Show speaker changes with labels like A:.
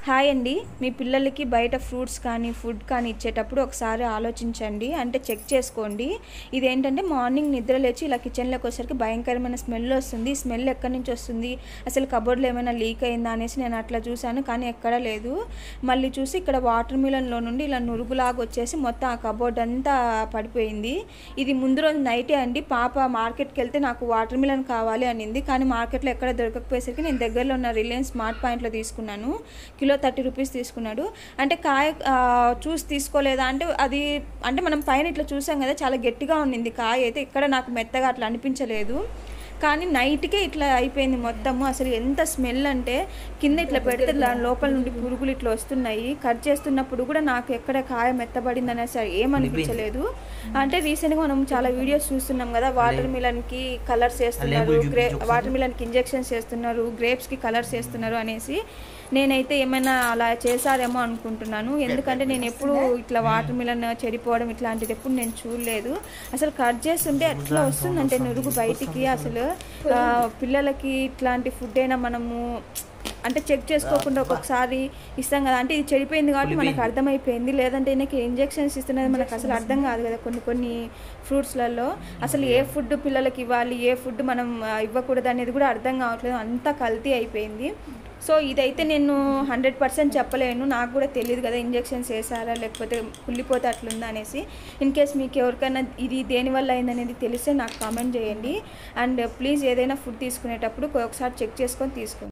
A: hi అండి మీ పిల్లలకి బయట ఫ్రూట్స్ కానీ ఫుడ్ కానీ ఇచ్చేటప్పుడు ఒకసారి ఆలోచించండి అంటే చెక్ చేసుకోండి ఇదేంటంటే మార్నింగ్ నిద్ర లేచి ఇలా కిచెన్లోకి వచ్చేసరికి భయంకరమైన స్మెల్ వస్తుంది ఈ స్మెల్ ఎక్కడి నుంచి వస్తుంది అసలు కబోర్డ్లో ఏమైనా లీక్ అయిందా అనేసి నేను అట్లా చూశాను కానీ ఎక్కడా లేదు మళ్ళీ చూసి ఇక్కడ వాటర్ మిలన్లో నుండి ఇలా నురుగులాగా వచ్చేసి మొత్తం ఆ కబోర్డ్ అంతా పడిపోయింది ఇది ముందు రోజు నైటే అండి పాప మార్కెట్కి వెళ్తే నాకు వాటర్ మిలన్ కావాలి అనింది కానీ మార్కెట్లో ఎక్కడ దొరకకపోయేసరికి నేను దగ్గరలో ఉన్న రిలయన్స్ స్మార్ట్ పాయింట్లో తీసుకున్నాను కిలో థర్టీ రూపీస్ తీసుకున్నాడు అంటే కాయ ఆ, చూసి తీసుకోలేదా అంటే అది అంటే మనం పైన ఇట్లా చూసాం కదా చాలా గట్టిగా ఉండింది కాయ అయితే ఇక్కడ నాకు మెత్తగా అట్లా అనిపించలేదు కానీ నైట్కే ఇట్లా అయిపోయింది మొత్తము అసలు ఎంత స్మెల్ అంటే కింద ఇట్లా పెడితే దాని లోపల నుండి పురుగులు ఇట్లా వస్తున్నాయి కట్ చేస్తున్నప్పుడు కూడా నాకు ఎక్కడ కాయ మెత్తబడింది అనేసి ఏమనిపించలేదు అంటే రీసెంట్గా మనం చాలా వీడియోస్ చూస్తున్నాం కదా వాటర్ మిలన్కి కలర్స్ వేస్తున్నారు గ్రే వాటర్ మిలన్కి ఇంజెక్షన్స్ చేస్తున్నారు గ్రేప్స్కి కలర్స్ వేస్తున్నారు అనేసి నేనైతే ఏమైనా అలా చేశారేమో అనుకుంటున్నాను ఎందుకంటే నేను ఎప్పుడు ఇట్లా వాటర్ మిలన్ చెడిపోవడం ఇట్లాంటిది ఎప్పుడు నేను చూడలేదు అసలు కట్ చేస్తుంటే ఎట్లా వస్తుందంటే నురుగు బయటికి అసలు ఆ, పిల్లలకి ఇట్లాంటి ఫుడ్ అయినా మనము అంటే చెక్ చేసుకోకుండా ఒక్కొక్కసారి ఇస్తాం కదా అంటే ఇది చెడిపోయింది కాబట్టి మనకు అర్థమైపోయింది లేదంటే ఈయనకి ఇంజెక్షన్స్ ఇస్తున్నది మనకు అసలు అర్థం కాదు కదా కొన్ని కొన్ని ఫ్రూట్స్లలో అసలు ఏ ఫుడ్ పిల్లలకి ఇవ్వాలి ఏ ఫుడ్ మనం ఆ, ఇవ్వకూడదు అనేది కూడా అర్థం కావట్లేదు అంతా కల్తీ అయిపోయింది సో ఇదైతే నేను హండ్రెడ్ పర్సెంట్ చెప్పలేను నాకు కూడా తెలియదు కదా ఇంజెక్షన్స్ వేసారా లేకపోతే కుళ్ళిపోతే అట్లుందా అనేసి ఇన్ కేస్ మీకు ఎవరికైనా ఇది దేనివల్ల అయిందనేది తెలిస్తే నాకు కామెంట్ చేయండి అండ్ ప్లీజ్ ఏదైనా ఫుడ్ తీసుకునేటప్పుడు ఒకసారి చెక్ చేసుకొని తీసుకోండి